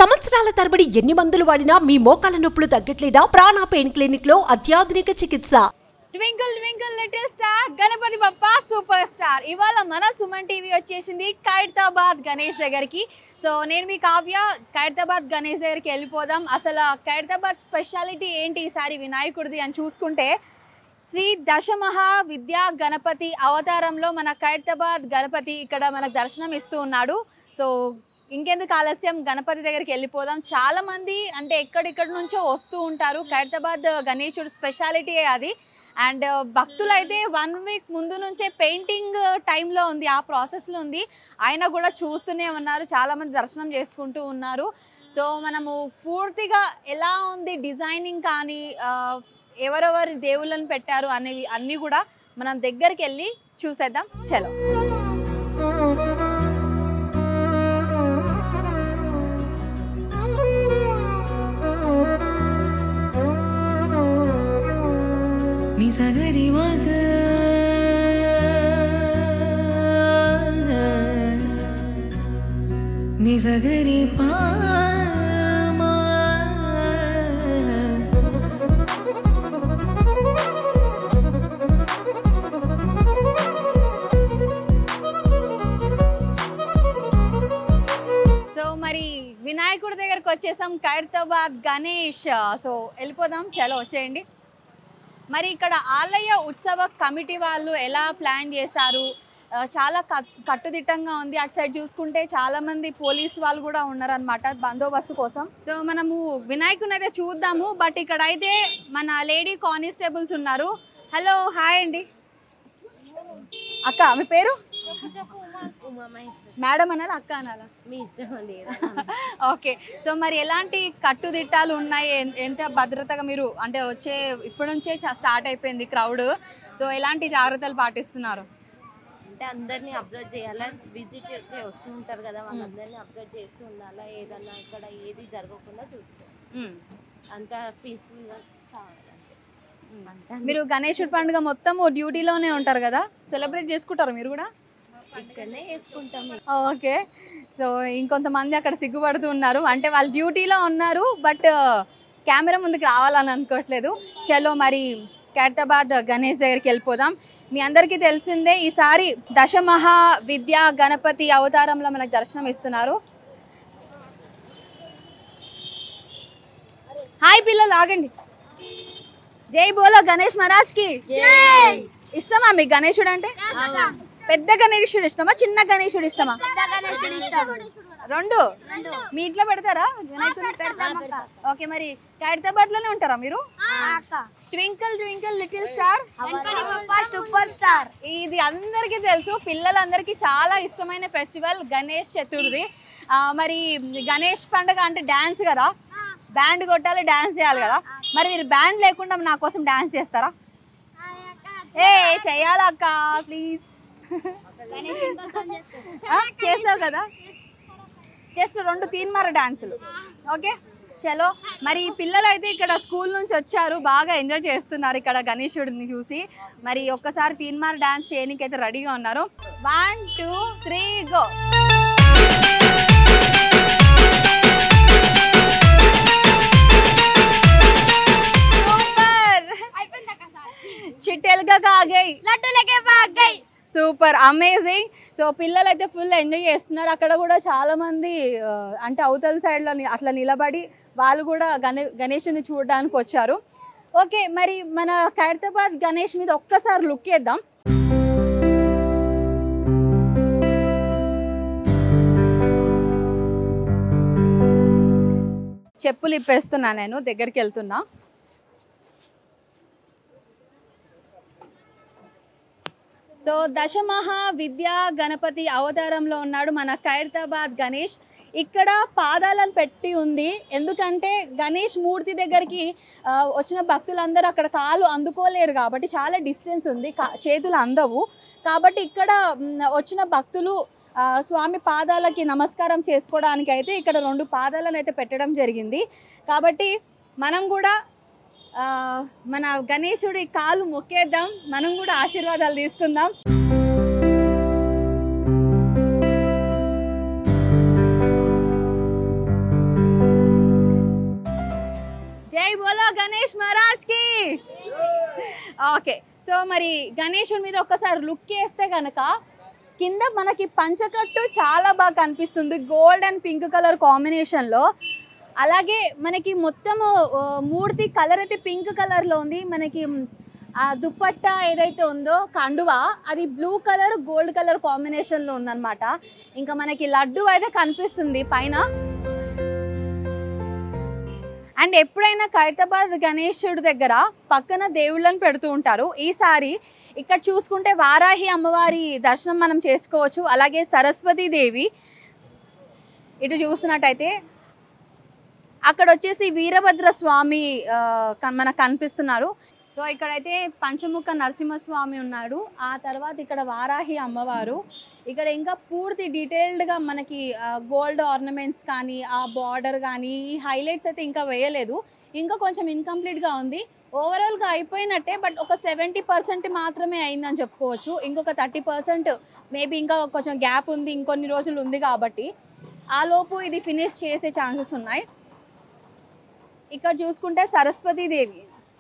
సంవత్సరాల తరబడి ఎన్ని మందులు వాడినా మీ మోకాల నొప్పులు తగ్గట్లేదా ప్రాణ పెయిన్ క్లినిక్ లో అత్యాధునిక చికిత్స twinkle twinkle little star Ganapati Bappa super star ఇవాళ మన సుమన్ టీవీ వచ్చేసింది ఖైరతాబాద్ గణేష్ దగ్గరికి సో నేను మీ కావ్య ఖైరతాబాద్ గణేష్ దగ్గరికి వెళ్ళిపోదాం అసలు ఖైరతాబాద్ స్పెషాలిటీ ఏంటి ఈసారి వినాయకుడిది అని చూసుకుంటే శ్రీ దశమహా విద్యా గణపతి అవతారంలో మన ఖైరతాబాద్ గణపతి ఇక్కడ మనకు దర్శనం ఇస్తూ ఉన్నాడు సో ఇంకెందుకు ఆలస్యం గణపతి దగ్గరికి వెళ్ళిపోదాం చాలా మంది అంటే ఎక్కడెక్కడ నుంచో వస్తూ ఉంటారు ఖైరతాబాద్ గణేశుడు స్పెషాలిటీ అది అండ్ భక్తులు అయితే వన్ వీక్ ముందు నుంచే పెయింటింగ్ టైంలో ఉంది ఆ ప్రాసెస్లో ఉంది ఆయన కూడా చూస్తూనే ఉన్నారు చాలామంది దర్శనం చేసుకుంటూ ఉన్నారు సో మనము పూర్తిగా ఎలా ఉంది డిజైనింగ్ కానీ ఆ, ఎవరెవరి దేవుళ్ళని పెట్టారు అనేవి అన్నీ కూడా మనం దగ్గరికి వెళ్ళి చూసేద్దాం చలో నిసగరి మగ నిసగరి పామా సో మరి వినాయకుడి దగ్గరకు వచ్చేసాం ఖైరతాబాద్ గణేష్ సో వెళ్ళిపోదాం చలో వచ్చేయండి మరి ఇక్కడ ఆలయ ఉత్సవ కమిటీ వాళ్ళు ఎలా ప్లాన్ చేశారు ఆ, చాలా కట్- కట్టుదిట్టంగా ఉంది అటు సైడ్ చూసుకుంటే చాలా మంది పోలీస్ వాళ్ళు కూడా ఉన్నారనమాట బందోబస్తు కోసం సో మనము వినాయకుని అయితే చూద్దాము బట్ ఇక్కడ అయితే మన లేడీ కానిస్టేబుల్స్ ఉన్నారు హలో హాయ్ అండి అక్క మీ పేరు మేడం అనాలా అక్క అనాలా మీ ఇష్టం అండి ఓకే సో మరి ఎలాంటి కట్టుదిట్టాలు ఉన్నాయి ఎన్- ఎంత భద్రతగా మీరు అంటే వచ్చే ఇప్పటి నుంచే స్టార్ట్ అయిపోయింది క్రౌడ్ సో ఎలాంటి జాగ్రత్తలు పాటిస్తున్నారు అంటే అందరినీ అబ్జర్వ్ చేయాలా విజిట్ వస్తూ ఉంటారు కదా వాళ్ళందరినీ అబ్జర్వ్ చేస్తూ ఉండాలా ఏదన్నా ఇక్కడ ఏది జరగకుండా చూసుకోవాలి మ్మ్. అంతా పీస్ఫుల్గా కావాలి అంతే అంతా మీరు గణేశుడి పండుగ మొత్తం డ్యూటీలోనే ఉంటారు కదా సెలబ్రేట్ చేసుకుంటారు మీరు కూడా ఇక్కడనే వేసుకుంటాం ఓకే సో ఇంకొంతమంది అక్కడ సిగ్గుపడుతూ ఉన్నారు అంటే వాళ్ళు డ్యూటీలో ఉన్నారు బట్ కెమెరా ముందుకు రావాలని అనుకోవట్లేదు చలో మరి ఖైరతాబాద్ గణేష్ దగ్గరికి వెళ్ళిపోదాం మీ అందరికీ తెలిసిందే ఈసారి దశమహా విద్యా గణపతి అవతారంలో మనకు దర్శనం ఇస్తున్నారు హాయ్ పిల్లలు ఆగండి జై బోలో గణేష్ మహారాజ్కి ఇష్టమా మీకు గణేశుడు అంటే పెద్ద గణేశుడు ఇష్టమా చిన్న గణేశుడు ఇష్టమా రెండు మీ ఇంట్లో పెడతారా వినాయకుడిని ఓకే మరి ఖైరతాబాద్ లోనే ఉంటారా మీరు twinkle twinkle little star super star ఇది అందరికీ తెలుసు పిల్లలందరికీ చాలా ఇష్టమైన ఫెస్టివల్ గణేష్ చతుర్థి ఆ, మరి గణేష్ పండుగ అంటే డాన్స్ కదా బ్యాండ్ కొట్టాలి డాన్స్ చేయాలి కదా మరి మీరు బ్యాండ్ లేకుండా నా కోసం డాన్స్ చేస్తారా ఏ చెయ్యాలక్క ప్లీజ్ చేస్తావు కదా జస్ట్ రెండు తీన్మార డాన్సులు ఓకే చలో మరి ఈ పిల్లలు అయితే ఇక్కడ స్కూల్ నుంచి వచ్చారు బాగా ఎంజాయ్ చేస్తున్నారు ఇక్కడ గణేశుడిని చూసి మరి ఒక్కసారి తీన్మార్ డాన్స్ చేయడానికి అయితే రెడీగా ఉన్నారు one two three go super చిట్టెలుగా కాగాయి లడ్డు లగే భాగ్ గई సూపర్ అమేజింగ్ సో పిల్లలు అయితే ఫుల్ ఎంజాయ్ చేస్తున్నారు అక్కడ కూడా చాలా మంది ఆ, అంటే అవతల సైడ్లో ని- అట్లా నిలబడి వాళ్ళు కూడా గణే గణేషుని చూడడానికి వచ్చారు ఓకే మరి మన ఖైరతాబాద్ గణేష్ మీద ఒక్కసారి లుక్ వేద్దాం చెప్పులు ఇప్పేస్తున్నా నేను దగ్గరికి వెళ్తున్నా సో దశమహా విద్యా గణపతి అవతారంలో ఉన్నాడు మన ఖైరతాబాద్ గణేష్ ఇక్కడ పాదాలను పెట్టి ఉంది ఎందుకంటే గణేష్ మూర్తి దగ్గరికి ఆ, వచ్చిన భక్తులందరూ అక్కడ కాలు అందుకోలేరు కాబట్టి చాలా డిస్టెన్స్ ఉంది కా- చేతులు అందవు కాబట్టి ఇక్కడ మ్, వచ్చిన భక్తులు ఆ, స్వామి పాదాలకి నమస్కారం చేసుకోవడానికి అయితే ఇక్కడ రెండు పాదాలను అయితే పెట్టడం జరిగింది కాబట్టి మనం కూడా ఆ, మన గణేశుడి కాలు మొక్కేద్దాం మనం కూడా ఆశీర్వాదాలు తీసుకుందాం జై బోలో గణేష్ మహారాజ్ కి ఓకే సో మరి గణేశుడి మీద ఒక్కసారి లుక్ వేస్తే కనుక కింద మనకి పంచకట్టు చాలా బాగా కనిపిస్తుంది గోల్డ్ అండ్ పింక్ కలర్ కాంబినేషన్లో అలాగే మనకి మొత్తం మూర్తి కలర్ అయితే పింక్ కలర్లో ఉంది మనకి మ్, ఆ దుప్పట్టా ఏదైతే ఉందో కండువా అది బ్లూ కలర్ గోల్డ్ కలర్ కాంబినేషన్లో ఉందన్నమాట ఇంకా మనకి లడ్డు అయితే కనిపిస్తుంది పైన అండ్ ఎప్పుడైనా ఖైరతాబాద్ గణేశుడి దగ్గర పక్కన దేవుళ్ళని పెడుతూ ఉంటారు ఈసారి ఇక్కడ చూసుకుంటే వారాహి అమ్మవారి దర్శనం మనం చేసుకోవచ్చు అలాగే సరస్వతీ దేవి ఇటు చూస్తున్నట్టయితే అక్కడ వచ్చేసి వీరభద్ర స్వామి ఆ, కన్- మనకు కనిపిస్తున్నారు సో ఇక్కడైతే పంచముఖ నరసింహస్వామి ఉన్నాడు ఆ తర్వాత ఇక్కడ వారాహి అమ్మవారు ఇక్కడ ఇంకా పూర్తి డీటెయిల్డ్గా మనకి గోల్డ్ ఆర్నమెంట్స్ కానీ ఆ బార్డర్ కానీ ఈ హైలైట్స్ అయితే ఇంకా వేయలేదు ఇంకా కొంచెం ఇన్కంప్లీట్గా ఉంది ఓవరాల్గా అయిపోయినట్టే బట్ ఒక సెవెంటీ పర్సెంట్ మాత్రమే అయిందని చెప్పుకోవచ్చు ఇంకొక థర్టీ పర్సెంట్ మేబీ ఇంకా కొంచెం గ్యాప్ ఉంది ఇంకొన్ని రోజులు ఉంది కాబట్టి ఆ లోపు ఇది ఫినిష్ చేసే ఛాన్సెస్ ఉన్నాయి ఇక్కడ చూసుకుంటే సరస్వతీదేవి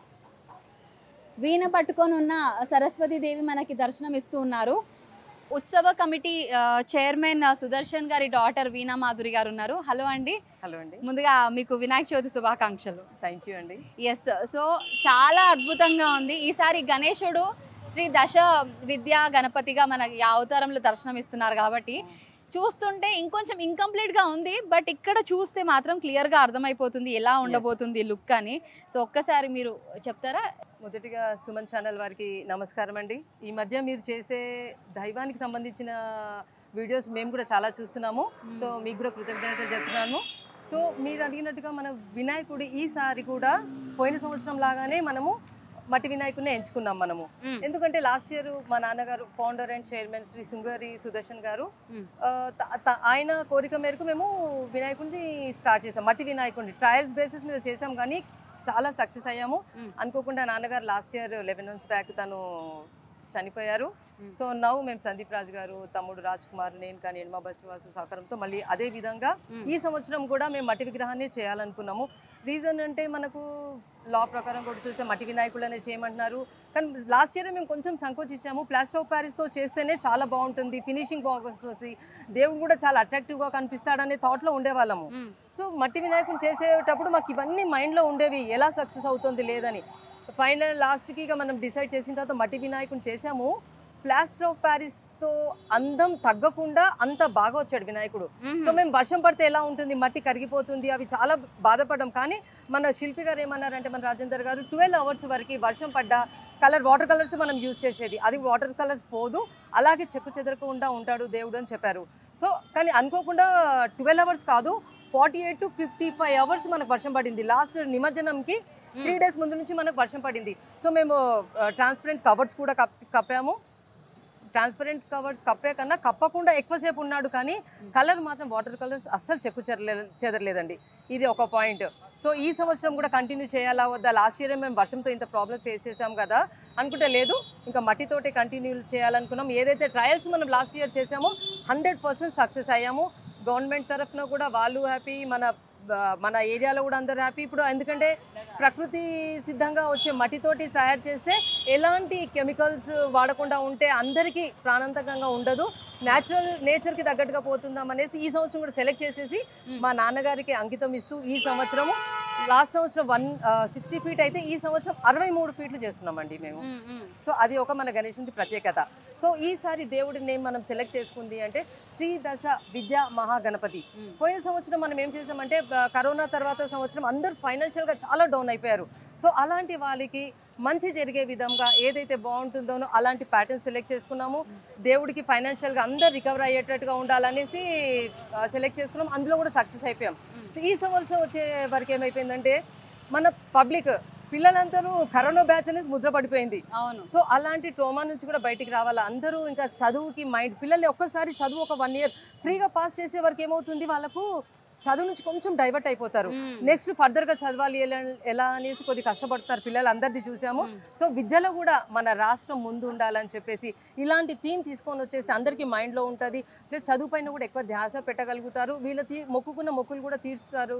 వీణ పట్టుకొని ఉన్న సరస్వతీదేవి మనకి దర్శనం ఇస్తూ ఉన్నారు ఉత్సవ కమిటీ ఆ, చైర్మన్ సుదర్శన్ గారి డాటర్ వీణా మాధురి గారు ఉన్నారు హలో అండి హలో అండి ముందుగా మీకు వినాయక చవితి శుభాకాంక్షలు థ్యాంక్ యూ అండి ఎస్ సో చాలా అద్భుతంగా ఉంది ఈసారి గణేశుడు శ్రీ దశ విద్యా గణపతిగా మన ఈ అవతారంలో దర్శనం ఇస్తున్నారు కాబట్టి చూస్తుంటే ఇంకొంచెం ఇంకంప్లీట్గా ఉంది బట్ ఇక్కడ చూస్తే మాత్రం క్లియర్గా అర్థమైపోతుంది ఎలా ఉండబోతుంది లుక్ అని సో ఒక్కసారి మీరు చెప్తారా మొదటిగా సుమన్ ఛానల్ వారికి నమస్కారం అండి ఈ మధ్య మీరు చేసే దైవానికి సంబంధించిన వీడియోస్ మేము కూడా చాలా చూస్తున్నాము సో మీకు కూడా కృతజ్ఞతలు చెప్తున్నాను సో మీరు అడిగినట్టుగా మన వినాయకుడి ఈసారి కూడా పోయిన సంవత్సరం లాగానే మనము మట్టి వినాయకుడిని ఎంచుకున్నాం మనము మ్మ్. ఎందుకంటే లాస్ట్ ఇయర్ మా నాన్నగారు founder and chairman Shri Sungari Sudarshan గారు మ్మ్. ఆ, త- త- ఆయన కోరిక మేరకు మేము వినాయకుడిని స్టార్ట్ చేసాం మట్టి వినాయకుడిని ట్రయల్స్ బేసిస్ మీద చేసాం కానీ చాలా సక్సెస్ అయ్యాము మ్మ్. అనుకోకుండా నాన్నగారు last year eleven months back తను చనిపోయారు మ్మ్. సో నవ్వు మేము సందీప్ రాజు గారు తమ్ముడు రాజ్ కుమార్ నేను కానీ ఎడమ బసివాసు సహకారంతో మళ్ళీ అదే విధంగా మ్మ్. ఈ సంవత్సరం కూడా మేము మట్టి విగ్రహాన్ని చేయాలనుకున్నాము రీజన్ అంటే మనకు లా ప్రకారం కూడా చూస్తే మట్టి వినాయకులనే చేయమంటున్నారు కానీ లాస్ట్ ఇయర్ మేము కొంచెం సంకోచించాము ప్లాస్టర్ ఆఫ్ ప్యారిస్తో చేస్తేనే చాలా బాగుంటుంది ఫినిషింగ్ బాగుంటుంది దేవుడు కూడా చాలా అట్రాక్టివ్గా కనిపిస్తాడనే థాట్లో ఉండేవాళ్ళము మ్మ్. సో మట్టి వినాయకుని చేసేటప్పుడు మాకు ఇవన్నీ మైండ్లో ఉండేవి ఎలా సక్సెస్ అవుతుంది లేదని ఫైనల్ లాస్ట్కి ఇక మనం డిసైడ్ చేసిన తర్వాత మట్టి వినాయకుని చేసాము ప్లాస్టర్ ఆఫ్ ప్యారిస్తో అందం తగ్గకుండా అంత బాగా వచ్చాడు వినాయకుడు సో మేము వర్షం పడితే ఎలా ఉంటుంది మట్టి కరిగిపోతుంది అవి చాలా బాధపడ్డాం కానీ మన శిల్పి గారు ఏమన్నారంటే మన రాజేందర్ గారు ట్వెల్వ్ అవర్స్ వరకు వర్షం పడ్డా కలర్ వాటర్ కలర్స్ మనం యూజ్ చేసేది అది వాటర్ కలర్స్ పోదు అలాగే చెక్కు చెదరకుండా ఉంటాడు దేవుడు అని చెప్పారు సో కానీ అనుకోకుండా ట్వెల్వ్ అవర్స్ కాదు forty eight to fifty five hours మనకు వర్షం పడింది లాస్ట్ నిమజ్జనంకి త్రీ డేస్ ముందు నుంచి మనకు వర్షం పడింది సో మేము ట్రాన్స్పరెంట్ కవర్స్ కూడా కప్ కప్పాము ట్రాన్స్పరెంట్ కవర్స్ కప్పే కన్నా కప్పకుండా ఎక్కువసేపు ఉన్నాడు కానీ కలర్ మాత్రం వాటర్ కలర్స్ అస్సలు చెక్కు చెదరలే చెదరలేదండి ఇది ఒక పాయింట్ సో ఈ సంవత్సరం కూడా కంటిన్యూ చేయాలా వద్దా లాస్ట్ ఇయర్ మేము వర్షంతో ఇంత ప్రాబ్లం ఫేస్ చేసాం కదా అనుకుంటే లేదు ఇంకా మట్టితోటే కంటిన్యూ చేయాలనుకున్నాం ఏదైతే ట్రయల్స్ మనం లాస్ట్ ఇయర్ చేసామో హండ్రెడ్ పర్సెంట్ సక్సెస్ అయ్యాము గవర్నమెంట్ తరఫున కూడా వాళ్ళు హ్యాపీ మన ఆ, మన ఏరియాలో కూడా అందరు హ్యాపీ ఇప్పుడు ఎందుకంటే ప్రకృతి సిద్ధంగా వచ్చే మట్టితోటి తయారు చేస్తే ఎలాంటి కెమికల్స్ వాడకుండా ఉంటే అందరికీ ప్రాణాంతకంగా ఉండదు న్యాచురల్ నేచర్కి తగ్గట్టుగా పోతుందాం అనేసి ఈ సంవత్సరం కూడా సెలెక్ట్ చేసేసి మా నాన్నగారికి అంకితం ఇస్తూ ఈ సంవత్సరము లాస్ట్ సంవత్సరం వన్ సిక్స్టీ ఫీట్ అయితే ఈ సంవత్సరం అరవై మూడు ఫీట్లు చేస్తున్నామండి మేము మ్మ్, మ్మ్. సో అది ఒక మన గణేశుని ప్రత్యేకత సో ఈసారి దేవుడి నేమ్ మనం సెలెక్ట్ చేసుకుంది అంటే శ్రీ దశ విద్యా మహాగణపతి మ్మ్. పోయిన సంవత్సరం మనం ఏం చేసామంటే బ- కరోనా తర్వాత సంవత్సరం అందరు ఫైనాన్షియల్గా చాలా డౌన్ అయిపోయారు సో అలాంటి వాళ్ళకి మంచి జరిగే విధంగా ఏదైతే బాగుంటుందోనో అలాంటి ప్యాటర్న్ సెలెక్ట్ చేసుకున్నాము దేవుడికి ఫైనాన్షియల్గా అందరు రికవర్ అయ్యేటట్టుగా ఉండాలనేసి సెలెక్ట్ చేసుకున్నాం అందులో కూడా సక్సెస్ అయిపోయాం సో ఈ సంవత్సరం వచ్చే వరకు ఏమైపోయిందంటే మన పబ్లిక్ పిల్లలందరూ కరోనా బ్యాచ్ అనేది ముద్ర పడిపోయింది అవును సో అలాంటి ట్రోమా నుంచి కూడా బయటికి రావాలి అందరూ ఇంకా చదువుకి మైండ్ పిల్లలు ఒక్కసారి చదువు ఒక వన్ ఇయర్ ఫ్రీగా పాస్ చేసే వరకు ఏమవుతుంది వాళ్ళకు చదువు నుంచి కొంచెం డైవర్ట్ అయిపోతారు మ్మ్. నెక్స్ట్ ఫర్దర్ గా చదవాలి ఎలా ఎలా అనేసి కొద్ది కష్టపడుతున్నారు పిల్లలు అందరిది చూసాము మ్మ్. సో విద్యలో కూడా మన రాష్ట్రం ముందు ఉండాలని చెప్పేసి ఇలాంటి థీమ్ తీసుకొని వచ్చేసి అందరికీ మైండ్ లో ఉంటుంది ప్లస్ చదువు పైన కూడా ఎక్కువ ధ్యాస పెట్టగలుగుతారు వీళ్ళ తీ మొక్కుకున్న మొక్కులు కూడా తీరుస్తారు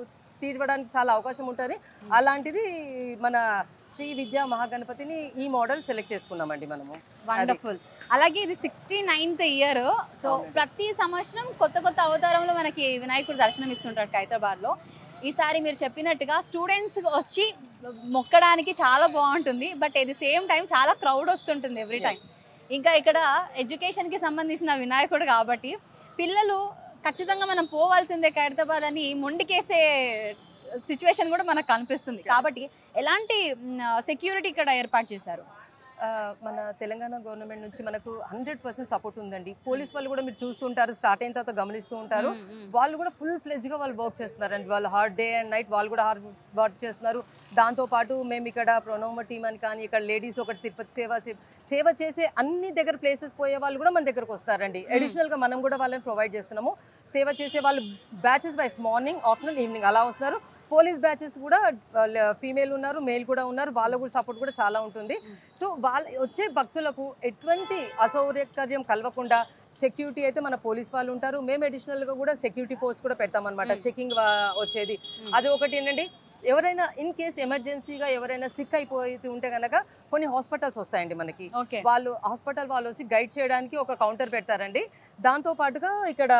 తీయడానికి చాలా అవకాశం ఉంటుంది అలాంటిది మన శ్రీ విద్యా మహాగణపతిని ఈ మోడల్ సెలెక్ట్ చేసుకున్నామండి మనము వండర్ఫుల్ అలాగే ఇది సిక్స్టీ నైన్త్ ఇయర్ సో అవునండి. ప్రతి సంవత్సరం కొత్త కొత్త అవతారంలో మనకి వినాయకుడు దర్శనం ఇస్తుంటాడు హైదరాబాద్ లో ఈసారి మీరు చెప్పినట్టుగా స్టూడెంట్స్ వచ్చి మొక్కడానికి చాలా బాగుంటుంది but at the same time చాలా క్రౌడ్ వస్తుంటుంది ఎవ్రీ టైం ఇంకా ఇక్కడ ఎడ్యుకేషన్ కి సంబంధించిన వినాయకుడు కాబట్టి పిల్లలు ఖచ్చితంగా మనం పోవాల్సిందే ఖైరతాబాద్ అని మొండికేసే సిచ్యువేషన్ కూడా మనకు కనిపిస్తుంది కాబట్టి ఎలాంటి సెక్యూరిటీ ఇక్కడ ఏర్పాటు చేశారు ఆ, మన తెలంగాణ గవర్నమెంట్ నుంచి మనకు హండ్రెడ్ పర్సెంట్ సపోర్ట్ ఉందండి పోలీస్ వాళ్ళు కూడా మీరు చూస్తుంటారు స్టార్ట్ అయిన తర్వాత గమనిస్తూ ఉంటారు వాళ్ళు కూడా ఫుల్ ఫ్లెజ్గా వాళ్ళు వర్క్ చేస్తున్నారు అండి వాళ్ళు హార్డ్ డే అండ్ నైట్ వాళ్ళు కూడా హార్డ్ వర్క్ చేస్తున్నారు దాంతోపాటు మేము ఇక్కడ ప్రొనోమ టీమ్ అని కానీ ఇక్కడ లేడీస్ ఒకటి తిరుపతి సేవ సే- సేవ చేసే అన్ని దగ్గర ప్లేసెస్ పోయే వాళ్ళు కూడా మన దగ్గరకు వస్తారండి అడిషనల్గా మనం కూడా వాళ్ళని ప్రొవైడ్ చేస్తున్నాము సేవ చేసే వాళ్ళు batches wise morning afternoon evening అలా వస్తున్నారు పోలీస్ బ్యాచెస్ కూడా ఫీమేల్ ఉన్నారు మేల్ కూడా ఉన్నారు వాళ్ళ కూడా సపోర్ట్ కూడా చాలా ఉంటుంది సో వాళ్ళ వచ్చే భక్తులకు ఎటువంటి అసౌకర్యం కలవకుండా సెక్యూరిటీ అయితే మన పోలీస్ వాళ్ళు ఉంటారు మేము అడిషనల్గా కూడా సెక్యూరిటీ ఫోర్స్ కూడా పెడతామన్నమాట చెకింగ్ వచ్చేది అది ఒకటి ఏంటండి ఎవరైనా ఇన్ కేస్ ఎమర్జెన్సీగా ఎవరైనా సిక్ అయిపోయి ఉంటే కనుక కొన్ని హాస్పిటల్స్ వస్తాయండి మనకి ఓకే వాళ్ళు హాస్పిటల్ వాళ్ళు వచ్చి గైడ్ చేయడానికి ఒక కౌంటర్ పెడతారండి దాంతో పాటుగా ఇక్కడ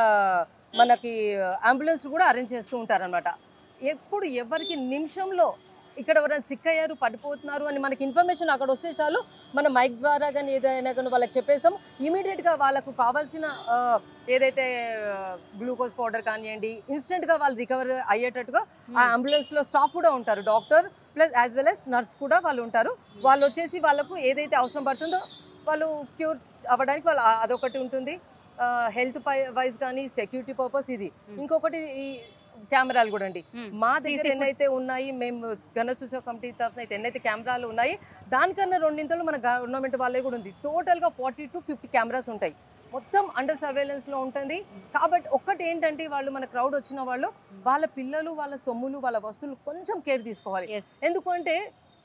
మనకి అంబులెన్స్ కూడా అరేంజ్ చేస్తూ ఉంటారనమాట ఎప్పుడు ఎవరికి నిమిషంలో ఇక్కడ ఎవరైనా సిక్ అయ్యారు పడిపోతున్నారు అని మనకి ఇన్ఫర్మేషన్ అక్కడ వస్తే చాలు మన మైక్ ద్వారా కానీ ఏదైనా కానీ వాళ్ళకి చెప్పేస్తాం ఇమీడియట్గా వాళ్ళకు కావాల్సిన ఆ, ఏదైతే గ్లూకోజ్ పౌడర్ కానివ్వండి ఇన్స్టెంట్గా వాళ్ళు రికవర్ అయ్యేటట్టుగా ఆ అంబులెన్స్లో స్టాఫ్ కూడా ఉంటారు doctor plus as well as nurse కూడా వాళ్ళు ఉంటారు వాళ్ళు వచ్చేసి వాళ్ళకు ఏదైతే అవసరం పడుతుందో వాళ్ళు క్యూర్ అవ్వడానికి వాళ్ళు ఆ- అదొకటి ఉంటుంది హెల్త్ వైజ్ కానీ సెక్యూరిటీ పర్పస్ ఇది ఇంకొకటి ఈ కెమెరాలు కూడా అండి Hmm. మా దగ్గర CC ఎన్నైతే ఉన్నాయి మేము గణసూచ కమిటీ తరఫున అయితే ఎన్నైతే కెమెరాలు ఉన్నాయి దానికన్నా రెండింతలు మన గవర్నమెంట్ వాళ్ళే కూడా ఉంది టోటల్గా ఫార్టీ టు ఫిఫ్టీ కెమెరాస్ ఉంటాయి మొత్తం అండర్ సర్వేలెన్స్లో ఉంటుంది కాబట్టి ఒక్కటి ఏంటంటే వాళ్ళు మన క్రౌడ్ వచ్చిన వాళ్ళు వాళ్ళ పిల్లలు వాళ్ళ సొమ్ములు వాళ్ళ వస్తువులు కొంచెం కేర్ తీసుకోవాలి ఎస్ ఎందుకంటే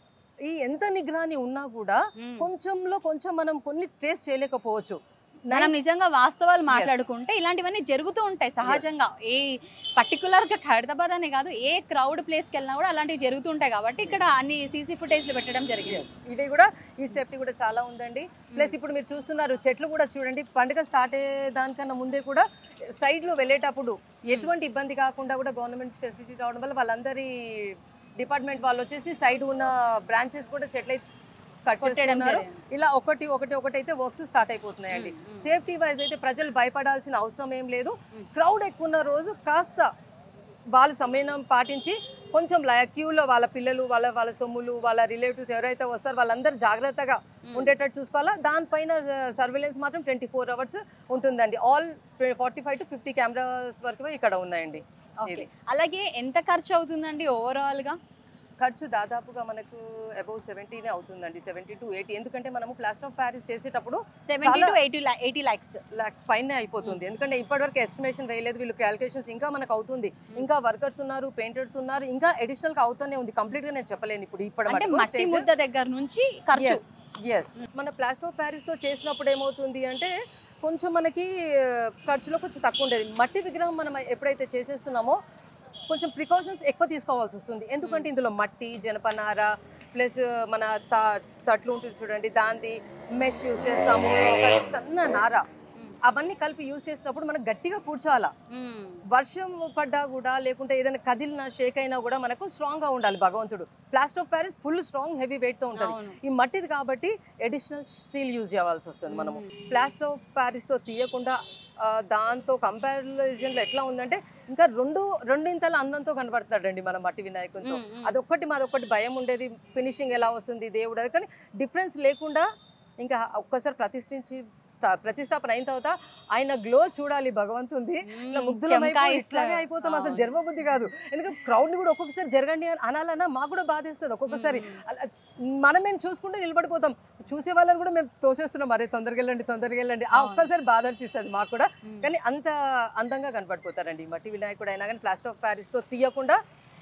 ఈ ఎంత నిగ్రహాన్ని ఉన్నా కూడా కొంచెంలో కొంచెం మనం కొన్ని ట్రేస్ చేయలేకపోవచ్చు మనం నిజంగా వాస్తవాలు మాట్లాడుకుంటే ఇలాంటివన్నీ జరుగుతూ ఉంటాయి సహజంగా ఏ పర్టికులర్ గా ఖైరతాబాద్ అనే కాదు ఏ క్రౌడ్ ప్లేస్ కి వెళ్ళినా కూడా అలాంటివి జరుగుతూ ఉంటాయి కాబట్టి ఇక్కడ అన్ని సీసీ ఫుటేజ్ పెట్టడం జరిగింది Yes. ఇవి కూడా ఈ సేఫ్టీ కూడా చాలా ఉందండి ప్లస్ ఇప్పుడు మీరు చూస్తున్నారు చెట్లు కూడా చూడండి పండుగ స్టార్ట్ అయ్యే దానికన్నా ముందే కూడా సైడ్ లో వెళ్ళేటప్పుడు ఎటువంటి ఇబ్బంది కాకుండా కూడా గవర్నమెంట్ ఫెసిలిటీ రావడం వల్ల వాళ్ళందరి డిపార్ట్మెంట్ వాళ్ళు వచ్చేసి సైడ్ ఉన్న బ్రాంచెస్ కూడా చెట్లు కట్ కొట్టడం చేస్తున్నారు జరిగింది. ఇలా ఒకటి ఒకటి ఒకటి అయితే వర్క్స్ స్టార్ట్ అయిపోతున్నాయండి సేఫ్టీ వైజ్ అయితే ప్రజలు భయపడాల్సిన అవసరం ఏం లేదు క్రౌడ్ ఎక్కువ ఉన్న రోజు కాస్త వాళ్ళు సమయం పాటించి కొంచెం క్యూలో వాళ్ళ పిల్లలు వాళ్ళ వాళ్ళ సొమ్ములు వాళ్ళ రిలేటివ్స్ ఎవరైతే వస్తారో వాళ్ళందరూ జాగ్రత్తగా ఉండేటట్టు చూసుకోవాలా దానిపైన సర్వేలెన్స్ మాత్రం ట్వంటీ ఫోర్ అవర్స్ ఉంటుందండి all forty five to fifty cameras వరకు ఇక్కడ ఉన్నాయండి ఓకే ఇది. అలాగే ఎంత ఖర్చు అవుతుందండి ఓవరాల్ గా ఖర్చు దాదాపుగా మనకు అబౌవ్ సెవెంటీనే అవుతుందండి సెవెంటీ టు ఎయిటీ ఎందుకంటే మనము ప్లాస్టర్ ఆఫ్ ప్యారిస్ చేసేటప్పుడు సెవెంటీ చాలా- to eighty eighty lakhs lakhs పైన అయిపోతుంది ఎందుకంటే ఇప్పటివరకు ఎస్టిమేషన్ వేయలేదు వీళ్ళు క్యాలిక్యులేషన్స్ ఇంకా మనకు అవుతుంది ఇంకా వర్కర్స్ ఉన్నారు పెయింటర్స్ ఉన్నారు ఇంకా అడిషనల్ గా అవుతూనే ఉంది కంప్లీట్ గా నేను చెప్పలేను ఇప్పుడు ఇప్పటి అంటే మటుకు మట్టి stage. ముద్ద దగ్గర నుంచి ఖర్చు ఎస్ ఎస్ మన ప్లాస్టర్ ఆఫ్ ప్యారిస్ తో చేసినప్పుడు ఏమవుతుంది అంటే కొంచెం మనకి ఆ, ఖర్చులో కొంచెం తక్కువ ఉండేది మట్టి విగ్రహం మనం ఎప్పుడైతే చేసేస్తున్నామో కొంచెం ప్రికాషన్స్ ఎక్కువ తీసుకోవాల్సి వస్తుంది ఎందుకంటే ఇందులో మట్టి జనపనార ప్లస్ మన త తట్లు ఉంటుంది చూడండి దాంది మెష్ యూస్ చేస్తాము ఒక సన్న నార అవన్నీ కలిపి యూస్ చేసినప్పుడు మనం గట్టిగా కూర్చోవాలా మ్మ్. వర్షం పడ్డా కూడా లేకుంటే ఏదైనా కదిలినా షేక్ అయినా కూడా మనకు స్ట్రాంగ్ గా ఉండాలి భగవంతుడు plaster of Paris full strong heavy weight తో ఉంటుంది అవును. ఈ మట్టిది కాబట్టి అడిషనల్ స్టీల్ యూజ్ చేయాల్సి వస్తుంది మనము ప్లాస్టర్ ఆఫ్ ప్యారిస్ తో తీయకుండా ఆ, దాంతో కంపారిజన్ లో ఎట్లా ఉందంటే ఇంకా రెండు రెండింతల అందంతో కనబడుతున్నాడండి మన మట్టి వినాయకునితో మ్మ్, మ్మ్. అదొక్కటి మాదొక్కటి భయం ఉండేది ఫినిషింగ్ ఎలా వస్తుంది దేవుడు అది కానీ డిఫరెన్స్ లేకుండా ఇంకా ఒక్కసారి ప్రతిష్ఠించి స్టా- ప్రతిష్టాపన అయిన తర్వాత ఆయన గ్లో చూడాలి భగవంతుంది ఇట్లా ముగ్ధులమైపోయి చెమకాయిస్తాడు. ఇట్లానే అయిపోతాం అసలు అవును. జన్మబుద్ధి కాదు ఎందుకంటే క్రౌడ్ ని కూడా ఒక్కొక్కసారి జరగండి అని అనాలన్నా మాకు కూడా బాధేస్తుంది ఒక్కొక్కసారి అలా మనం మేము చూసుకుంటే నిలబడిపోతాం చూసే వాళ్ళని కూడా మేము తోసేస్తున్నాం అరే తొందరగా వెళ్ళండి తొందరగా వెళ్ళండి ఆ అవును. ఒక్కసారి బాధ అనిపిస్తుంది మాకు కూడా మ్మ్. కానీ అంత అందంగా కనపడిపోతారండి ఈ మట్టి వినాయకుడు అయినా కానీ ప్లాస్టర్ ఆఫ్ ప్యారిస్ తో తీయకుండా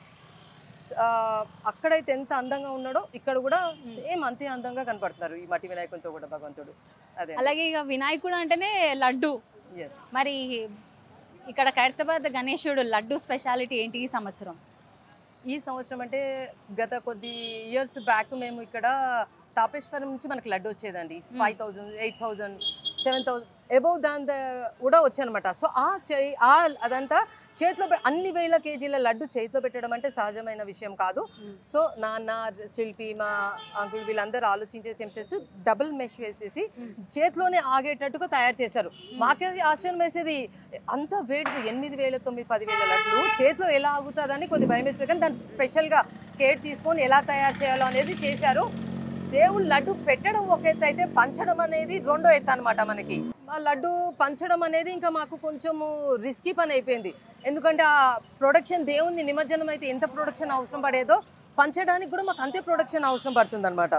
ఆ, అక్కడైతే ఎంత అందంగా ఉన్నాడో ఇక్కడ కూడా సేమ్ అంతే అందంగా కనపడుతున్నారు ఈ మట్టి వినాయకునితో కూడా భగవంతుడు అదే అలాగే ఇక వినాయకుడు అంటేనే లడ్డు ఎస్ మరి ఇక్కడ ఖైరతాబాద్ గణేశుడు లడ్డు స్పెషాలిటీ ఏంటి ఈ సంవత్సరం ఈ సంవత్సరం అంటే గత కొద్ది ఇయర్స్ బ్యాక్ మేము ఇక్కడ తాపేశ్వరం నుంచి మనకి లడ్డు వచ్చేదండి five thousand eight thousand seven thousand above దాని ద- కూడా వచ్చాయన్నమాట సో ఆ చేయి ఆ అదంతా చేతిలో పె- అన్ని వేల కేజీల లడ్డు చేతిలో పెట్టడం అంటే సహజమైన విషయం కాదు సో నాన్న శిల్పి మా అంకుల్ వీళ్ళందరూ ఆలోచించేసి ఏం చేసి డబుల్ మెష్ వేసేసి చేతిలోనే ఆగేటట్టుగా తయారు చేశారు మాకే ఆశ్చర్యం వేసేది అంత వేడి ఎనిమిది వేల తొమ్మిది పది వేల లడ్లు చేతిలో ఎలా ఆగుతుందని కొద్ది భయం వేస్తుంది కానీ దాన్ని స్పెషల్గా కేర్ తీసుకొని ఎలా తయారు చేయాలో అనేది చేశారు దేవుడు లడ్డు పెట్టడం ఒక ఎత్తు అయితే పంచడం అనేది రెండో ఎత్తు అనమాట మనకి ఆ లడ్డు పంచడం అనేది ఇంకా మాకు కొంచెము రిస్కీ పని అయిపోయింది ఎందుకంటే ఆ ప్రొడక్షన్ దేవుని నిమజ్జనం అయితే ఎంత ప్రొడక్షన్ అవసరం పడేదో పంచడానికి కూడా మాకు అంతే ప్రొడక్షన్ అవసరం పడుతుంది అనమాట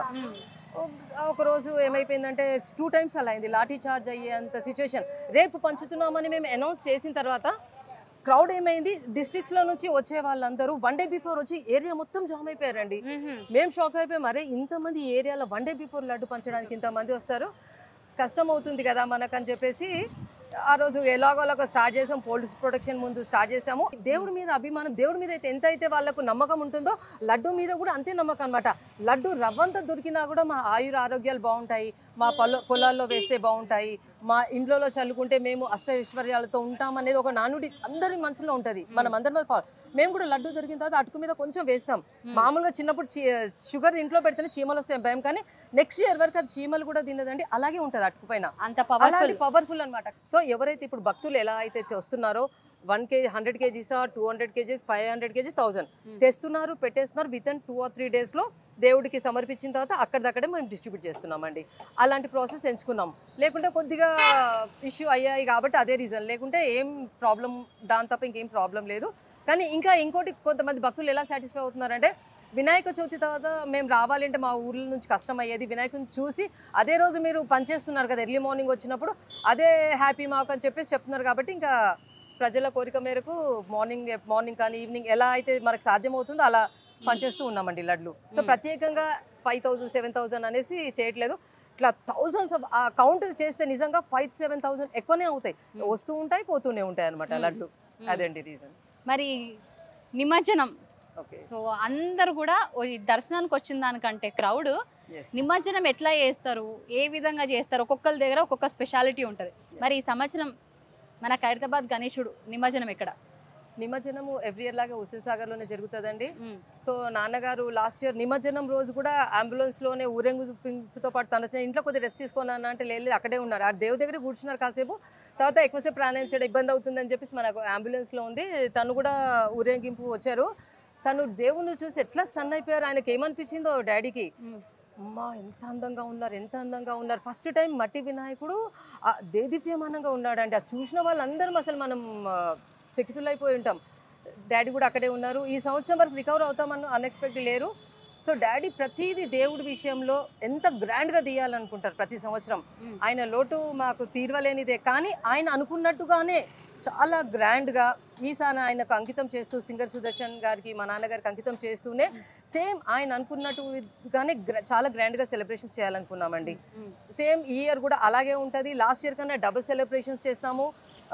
ఒక రోజు ఏమైపోయిందంటే టూ టైమ్స్ అలా అయింది లాఠీ చార్జ్ అయ్యేంత సిచ్యువేషన్ రేపు పంచుతున్నామని మేము అనౌన్స్ చేసిన తర్వాత క్రౌడ్ ఏమైంది districts లో నుంచి వచ్చే వాళ్ళందరూ వన్ డే బిఫోర్ వచ్చి ఏరియా మొత్తం జామ్ అయిపోయారండి మేము షాక్ అయిపోయాం అరే ఇంతమంది ఏరియాలో వన్ డే బిఫోర్ లడ్డు పంచడానికి ఇంతమంది వస్తారు కష్టం అవుతుంది కదా మనకని చెప్పేసి ఆ రోజు ఎలాగోలాగో స్టార్ట్ చేసాం పోలీస్ ప్రొటెక్షన్ ముందు స్టార్ట్ చేసాము దేవుడి మీద అభిమానం దేవుడి మీద అయితే ఎంత అయితే వాళ్ళకు నమ్మకం ఉంటుందో లడ్డు మీద కూడా అంతే నమ్మకం అనమాట లడ్డు రవ్వంత దొరికినా కూడా మా ఆయుర ఆరోగ్యాలు బాగుంటాయి మా పొల పొలాల్లో వేస్తే బాగుంటాయి మా ఇంట్లో చల్లుకుంటే మేము అష్టైశ్వర్యాలతో ఉంటాం అనేది ఒక నానుడి అందరి మనసులో ఉంటుంది మనం అందరి మీద follow- మేము కూడా లడ్డు దొరికిన తర్వాత అటుకు మీద కొంచెం వేస్తాం మామూలుగా చిన్నప్పుడు చీ- షుగర్ ఇంట్లో పెడితేనే చీమలు వస్తాయి భయం కానీ నెక్స్ట్ ఇయర్ వరకు అది చీమలు కూడా తినదండి అలాగే ఉంటుంది అటుకు పైన అంత పవర్ఫుల్ అలాంటి పవర్ఫుల్ అనమాట సో ఎవరైతే ఇప్పుడు భక్తులు ఎలా అయితే వస్తున్నారో వన్ కేజీ హండ్రెడ్ కేజీసా two hundred kgs five hundred kgs thousand తెస్తున్నారు పెట్టేస్తున్నారు within two or three డేస్లో దేవుడికి సమర్పించిన తర్వాత అక్కడిదక్కడే మనం డిస్ట్రిబ్యూట్ చేస్తున్నామండి అలాంటి ప్రాసెస్ ఎంచుకున్నాం లేకుంటే కొద్దిగా ఇష్యూ అయ్యాయి కాబట్టి అదే రీజన్ లేకుంటే ఏం ప్రాబ్లం దాని తప్ప ఇంకేం ప్రాబ్లం లేదు కానీ ఇంకా ఇంకోటి కొంతమంది భక్తులు ఎలా సాటిస్ఫై అవుతున్నారంటే వినాయక చవితి తర్వాత మేము రావాలంటే మా ఊర్ల నుంచి కష్టం అయ్యేది వినాయకుని చూసి అదే రోజు మీరు పనిచేస్తున్నారు కదా ఎర్లీ మార్నింగ్ వచ్చినప్పుడు అదే హ్యాపీ మాకు అని చెప్పేసి చెప్తున్నారు కాబట్టి ఇంకా ప్రజల కోరిక మేరకు మార్నింగ్ మార్నింగ్ కానీ ఈవినింగ్ ఎలా అయితే మనకు సాధ్యమవుతుందో అలా పనిచేస్తూ ఉన్నామండి లడ్లు సో ప్రత్యేకంగా ఫైవ్ థౌజండ్ సెవెన్ థౌజండ్ అనేసి చేయట్లేదు ఇట్లా థౌజండ్స్ ఆఫ్ ఆ కౌంట్ చేస్తే నిజంగా ఫైవ్ సెవెన్ థౌజండ్ ఎక్కువనే అవుతాయి వస్తూ ఉంటాయి పోతూనే ఉంటాయి అనమాట లడ్లు అదండి రీజన్ మరి నిమజ్జనం ఓకే సో అందరు కూడా ఓ ఈ దర్శనానికి వచ్చిన దానికంటే క్రౌడ్ నిమజ్జనం ఎట్లా చేస్తారు ఏ విధంగా చేస్తారు ఒక్కొక్కరి దగ్గర ఒక్కొక్క స్పెషాలిటీ ఉంటుంది మరి ఈ సంవత్సరం మన ఖైరతాబాద్ గణేశుడు నిమజ్జనం ఎక్కడ నిమజ్జనము ఎవ్రీ ఇయర్ లాగా హుస్సేన్ సాగర్లోనే జరుగుతుందండి సో నాన్నగారు లాస్ట్ ఇయర్ నిమజ్జనం రోజు కూడా అంబులెన్స్ లోనే ఊరేగింపుతో పాటు తన ఇంట్లో కొద్దిగా రెస్ట్ తీసుకున్నాను అంటే లేదు అక్కడే ఉన్నారు ఆ దేవుడి దగ్గర కూర్చున్నారు కాసేపు తర్వాత ఎక్కువసేపు ప్రాణాయం చేయడం ఇబ్బంది అవుతుందని చెప్పేసి మనకు అంబులెన్స్ లో ఉంది తను కూడా ఊరేగింపు వచ్చారు తను దేవుణ్ణి చూసి ఎట్లా స్టన్ అయిపోయారు ఆయనకి ఏమనిపించిందో డాడీకి అమ్మా ఎంత అందంగా ఉన్నారు ఎంత అందంగా ఉన్నారు ఫస్ట్ టైం మట్టి వినాయకుడు ఆ దేదీప్యమానంగా ఉన్నాడండి అది చూసిన వాళ్ళందరం అసలు మనం ఆ, చకితులైపోయి ఉంటాం డాడీ కూడా అక్కడే ఉన్నారు ఈ సంవత్సరం వరకు రికవర్ అవుతామని అన్ఎక్స్పెక్టెడ్ లేరు సో డాడీ ప్రతిదీ దేవుడి విషయంలో ఎంత గ్రాండ్గా తీయాలనుకుంటారు ప్రతి సంవత్సరం ఆయన లోటు మాకు తీర్వలేనిదే కానీ ఆయన అనుకున్నట్టుగానే చాలా గ్రాండ్గా ఈసారి ఆయనకు అంకితం చేస్తూ సింగర్ సుదర్శన్ గారికి మా నాన్నగారికి అంకితం చేస్తూనే సేమ్ ఆయన అనుకున్నట్టుగానే గ్ర- చాలా గ్రాండ్గా సెలబ్రేషన్స్ చేయాలనుకున్నామండి సేమ్ ఈ ఇయర్ కూడా అలాగే ఉంటుంది లాస్ట్ ఇయర్ కన్నా డబుల్ సెలబ్రేషన్స్ చేస్తాము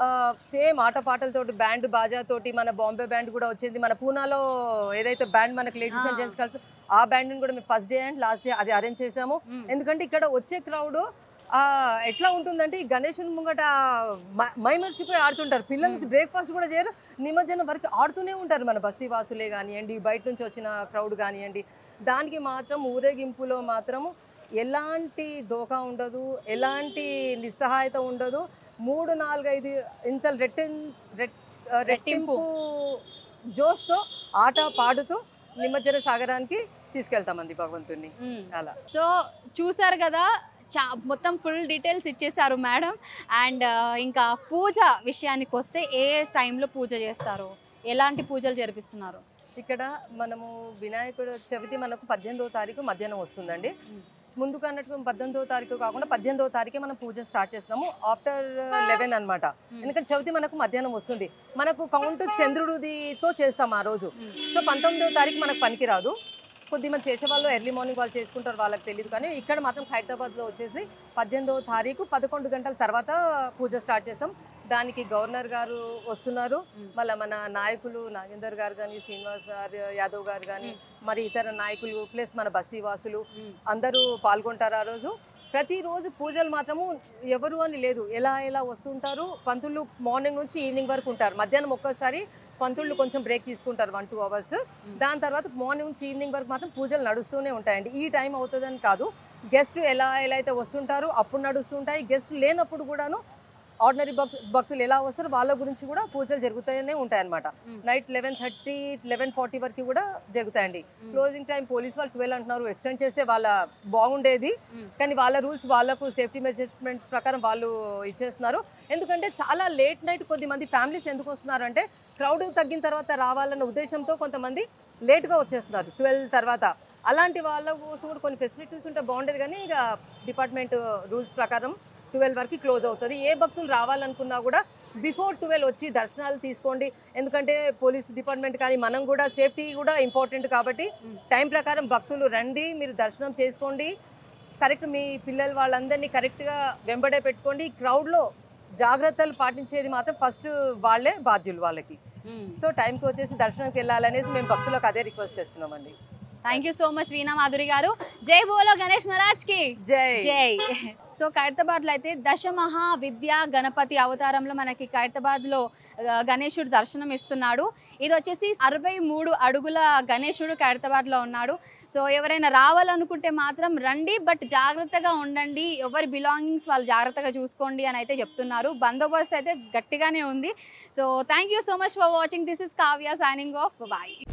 సేమ్ ఆటపాటలతోటి బ్యాండ్ బాజాతోటి మన బాంబే బ్యాండ్ కూడా వచ్చింది మన పూనాలో ఏదైతే బ్యాండ్ మనకు లేడీస్ అండ్ జెంట్స్ కలిసి ఆ బ్యాండ్ కూడా మేము first day and last day అది అరేంజ్ చేసాము ఎందుకంటే ఇక్కడ వచ్చే క్రౌడ్ ఎట్లా ఉంటుందంటే ఈ గణేశుని ముంగట మ- మైమర్చిపోయి ఆడుతుంటారు పిల్లల నుంచి బ్రేక్ఫాస్ట్ కూడా చేయరు నిమజ్జనం వరకు ఆడుతూనే ఉంటారు మన బస్తీ వాసులే కానివ్వండి బయట నుంచి వచ్చిన క్రౌడ్ కానివ్వండి దానికి మాత్రం ఊరేగింపులో మాత్రము ఎలాంటి దోకా ఉండదు ఎలాంటి నిస్సహాయత ఉండదు మూడు నాలుగైదు ఇంత రెట్టిం రెట్ ఆ, రెట్టింపు జోష్తో ఆట పాడుతూ నిమజ్జన సాగరానికి తీసుకెళ్తామండి భగవంతుని అలా సో చూసారు కదా చా మొత్తం ఫుల్ డీటెయిల్స్ ఇచ్చేసారు మేడం అండ్ ఇంకా పూజ విషయానికి వస్తే ఏ టైంలో పూజ చేస్తారు ఎలాంటి పూజలు జరిపిస్తున్నారు ఇక్కడ మనము వినాయకుడు చవితి మనకు పద్దెనిమిదవ తారీఖు మధ్యాహ్నం వస్తుందండి ముందుగా అన్నట్టు పద్దెనిమిదవ తారీఖు కాకుండా పద్దెనిమిదవ తారీఖే మనం పూజ స్టార్ట్ చేస్తాము ఆఫ్టర్ లెవెన్ అన్నమాట ఎందుకంటే చవితి మనకు మధ్యాహ్నం వస్తుంది మనకు కౌంట్ చంద్రుడితో చేస్తాం ఆ రోజు సో పంతొమ్మిదవ తారీఖు మనకు పనికిరాదు కొద్దిమంది చేసే వాళ్ళు ఎర్లీ మార్నింగ్ వాళ్ళు చేసుకుంటారు వాళ్ళకి తెలియదు కానీ ఇక్కడ మాత్రం హైదరాబాద్లో వచ్చేసి పద్దెనిమిదవ తారీఖు పదకొండు గంటల తర్వాత పూజ స్టార్ట్ చేస్తాం దానికి గవర్నర్ గారు వస్తున్నారు మళ్ళీ మన నాయకులు నాగేందర్ గారు కానీ శ్రీనివాస్ గారు యాదవ్ గారు కానీ మరి ఇతర నాయకులు ప్లస్ మన బస్తీ వాసులు అందరూ పాల్గొంటారు ఆ రోజు ప్రతిరోజు పూజలు మాత్రము ఎవరు అని లేదు ఎలా ఎలా వస్తుంటారు పంతులు మార్నింగ్ నుంచి ఈవినింగ్ వరకు ఉంటారు మధ్యాహ్నం ఒక్కసారి పంతుళ్ళు కొంచెం బ్రేక్ తీసుకుంటారు వన్ టూ అవర్స్ దాని తర్వాత మార్నింగ్ నుంచి ఈవినింగ్ వరకు మాత్రం పూజలు నడుస్తూనే ఉంటాయండి ఈ టైం అవుతుందని కాదు గెస్ట్ ఎలా ఎలా అయితే వస్తుంటారో అప్పుడు నడుస్తుంటాయి గెస్ట్ లేనప్పుడు కూడాను ఆర్డినరీ భక్తు భక్తులు ఎలా వస్తారో వాళ్ళ గురించి కూడా పూజలు జరుగుతూనే ఉంటాయి అనమాట night eleven thirty eleven forty వరకు కూడా జరుగుతాయండి క్లోజింగ్ టైం పోలీస్ వాళ్ళు ట్వెల్వ్ అంటున్నారు ఎక్స్టెండ్ చేస్తే వాళ్ళ బాగుండేది కానీ వాళ్ళ రూల్స్ వాళ్ళకు సేఫ్టీ మెజర్మెంట్స్ ప్రకారం వాళ్ళు ఇచ్చేస్తున్నారు ఎందుకంటే చాలా లేట్ నైట్ కొద్ది మంది ఫ్యామిలీస్ ఎందుకు వస్తున్నారు అంటే క్రౌడ్ తగ్గిన తర్వాత రావాలన్న ఉద్దేశంతో కొంతమంది లేట్గా వచ్చేస్తున్నారు ట్వెల్వ్ తర్వాత అలాంటి వాళ్ళ కోసం కూడా కొన్ని ఫెసిలిటీస్ ఉంటే బాగుండేది కానీ ఇక డిపార్ట్మెంట్ రూల్స్ ప్రకారం ట్వెల్వ్ వరకు క్లోజ్ అవుతుంది ఏ భక్తులు రావాలనుకున్నా కూడా బిఫోర్ ట్వెల్వ్ వచ్చి దర్శనాలు తీసుకోండి ఎందుకంటే పోలీస్ డిపార్ట్మెంట్ కానీ మనం కూడా సేఫ్టీ కూడా ఇంపార్టెంట్ కాబట్టి టైం ప్రకారం భక్తులు రండి మీరు దర్శనం చేసుకోండి కరెక్ట్ మీ పిల్లలు వాళ్ళందరినీ కరెక్ట్గా వెంబడే పెట్టుకోండి క్రౌడ్లో జాగ్రత్తలు పాటించేది మాత్రం ఫస్ట్ వాళ్ళే బాధ్యులు వాళ్ళకి సో టైంకి వచ్చేసి దర్శనంకి వెళ్ళాలనేసి మేము భక్తులకు అదే రిక్వెస్ట్ చేస్తున్నామండి thank you so much Veena Madhuri గారు జై బోలో గణేష్ మహారాజ్ కి జై జై సో ఖైరతాబాద్లో అయితే దశమహా విద్యా గణపతి అవతారంలో మనకి ఖైరతాబాద్లో ఆ, గణేశుడు దర్శనం ఇస్తున్నాడు ఇది వచ్చేసి అరవై మూడు అడుగుల గణేశుడు ఖైరతాబాద్లో ఉన్నాడు సో ఎవరైనా రావాలనుకుంటే మాత్రం రండి బట్ జాగ్రత్తగా ఉండండి ఎవరి బిలాంగింగ్స్ వాళ్ళు జాగ్రత్తగా చూసుకోండి అని అయితే చెప్తున్నారు బందోబస్తు అయితే గట్టిగానే ఉంది so thank you so much for watching this is Kavya signing off bye